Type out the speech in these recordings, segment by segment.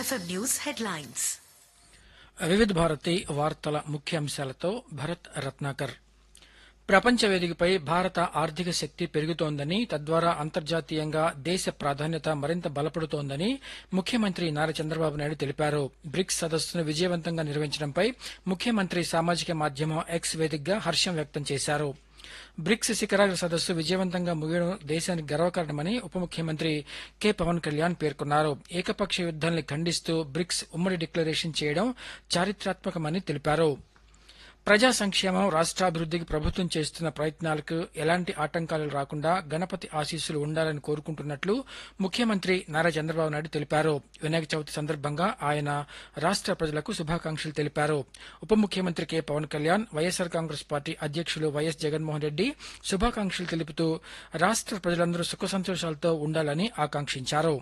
FM News headlines. వివిధ భారతి వార్తల ముఖ్యాంశాలతో భరత్ రత్నాకర్ ప్రపంచ వేదికపై భారత ఆర్థిక శక్తి పెరుగుతోందని తద్వారా అంతర్జాతీయంగా దేశ ప్రాధాన్యత మరింత బలపడుతోందని ముఖ్యమంత్రి నారా చంద్రబాబు నాయుడు తెలిపారు బ్రిక్స్ సదస్సును విజయవంతంగా నిర్వహించడంపై ముఖ్యమంత్రి సామాజిక మాధ్యమం ఎక్స్ వేదికగా హర్షం వ్యక్తం చేశారు బ్రిక్స్ శిఖరాగ్ర సదస్సు విజయవంతంగా ముగియడం దేశానికి గర్వకారణమని ఉప ముఖ్యమంత్రి కె పవన్ కళ్యాణ్ పేర్కొన్నారు ఏకపక్ష యుద్ధాన్ని ఖండిస్తూ బ్రిక్స్ ఉమ్మడి డిక్లరేషన్ చేయడం చారిత్రాత్మకమని తెలిపారు ప్రజా సంక్షేమం రాష్ట్రాభివృద్ధికి ప్రభుత్వం చేస్తున్న ప్రయత్నాలకు ఎలాంటి ఆటంకాలు రాకుండా గణపతి ఆశీస్సులు ఉండాలని కోరుకుంటున్నట్లు ముఖ్యమంత్రి నారా చంద్రబాబు నాయుడు తెలిపారు వినాయక చవితి సందర్భంగా ఆయన రాష్ట్ర ప్రజలకు శుభాకాంక్షలు తెలిపారు ఉప ముఖ్యమంత్రి K Pawan Kalyan YSR Congress party అధ్యక్షులు వైఎస్ జగన్మోహన్ రెడ్డి శుభాకాంక్షలు తెలుపుతూ రాష్ట్ర ప్రజలందరూ సుఖ సంతోషాలతో ఉండాలని ఆకాంక్షించారు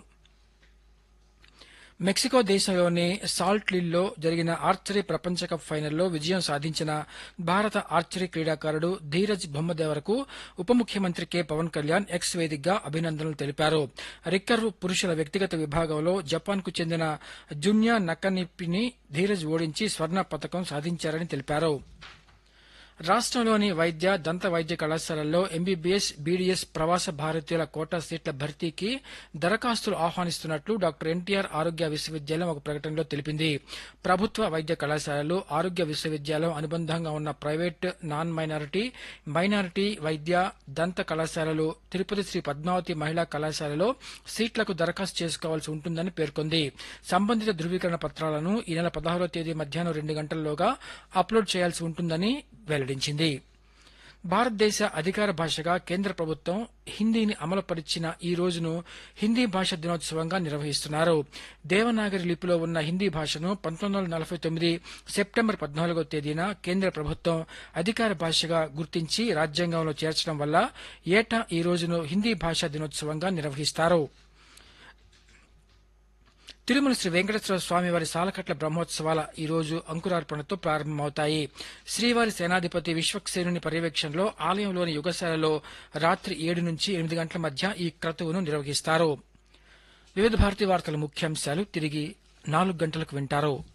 మెక్సికో దేశంలోని సాల్ట్ లిల్లో జరిగిన ఆర్చరీ ప్రపంచ కప్ ఫైనల్లో విజయం సాధించిన భారత ఆర్చరీ క్రీడాకారుడు ధీరజ్ బొమ్మదేవరకు ఉప ముఖ్యమంత్రి కె పవన్ కళ్యాణ్ ఎక్స్ వేదికగా అభినందనలు తెలిపారు రిక్కర్వ్ పురుషుల వ్యక్తిగత విభాగంలో జపాన్ కు చెందిన జున్యా నక్కనిప్పిని ధీరజ్ ఓడించి స్వర్ణ పతకం సాధించారని తెలిపారు రాష్ట్రంలోని వైద్య దంత వైద్య కళాశాలల్లో ఎంబీబీఎస్ బీడీఎస్ ప్రవాస భారతీయుల కోటా సీట్ల భర్తీకి దరఖాస్తులు ఆహ్వానిస్తున్నట్లు డాక్టర్ ఎన్టీఆర్ ఆరోగ్య విశ్వవిద్యాలయం ఒక ప్రకటనలో తెలిపింది ప్రభుత్వ వైద్య కళాశాలలు ఆరోగ్య విశ్వవిద్యాలయం అనుబంధంగా ఉన్న ప్రైవేట్ నాన్ మైనారిటీ మైనారిటీ వైద్య దంత కళాశాలలు తిరుపతి శ్రీ పద్మావతి మహిళా కళాశాలలో సీట్లకు దరఖాస్తు చేసుకోవాల్సి ఉంటుందని పేర్కొంది సంబంధిత ధృవీకరణ పత్రాలను ఈ నెల పదహారో తేదీ మధ్యాహ్నం రెండు గంటల్లోగా అప్లోడ్ చేయాల్సి ఉంటుందని వెల్లడించింది భారతదేశ అధికార భాషగా కేంద్ర ప్రభుత్వం హిందీని అమలుపరిచిన ఈ రోజును హిందీ భాష దినోత్సవంగా నిర్వహిస్తున్నారు దేవనాగరి లిపిలో ఉన్న హిందీ భాషను పంతొమ్మిది వందల నలభై తొమ్మిది సెప్టెంబర్ పద్నాలుగో తేదీన కేంద్ర ప్రభుత్వం అధికార భాషగా గుర్తించి రాజ్యాంగంలో చేర్చడం వల్ల ఏటా ఈ రోజును హిందీ భాషా దినోత్సవంగా నిర్వహిస్తారు తిరుమల శ్రీ వెంకటేశ్వర స్వామి వారి సాలకట్ల బ్రహ్మోత్సవాల ఈ రోజు అంకురార్పణతో ప్రారంభమవుతాయి శ్రీవారి సేనాధిపతి విశ్వక్సేనుని పర్యవేక్షణలో ఆలయంలోని యుగశాలలో రాత్రి ఏడు నుంచి ఎనిమిది గంటల మధ్య ఈ క్రతువును నిర్వహిస్తారు వివిధ భారతి వార్తల ముఖ్యాంశాలు తిరిగి నాలుగు గంటలకు వింటారు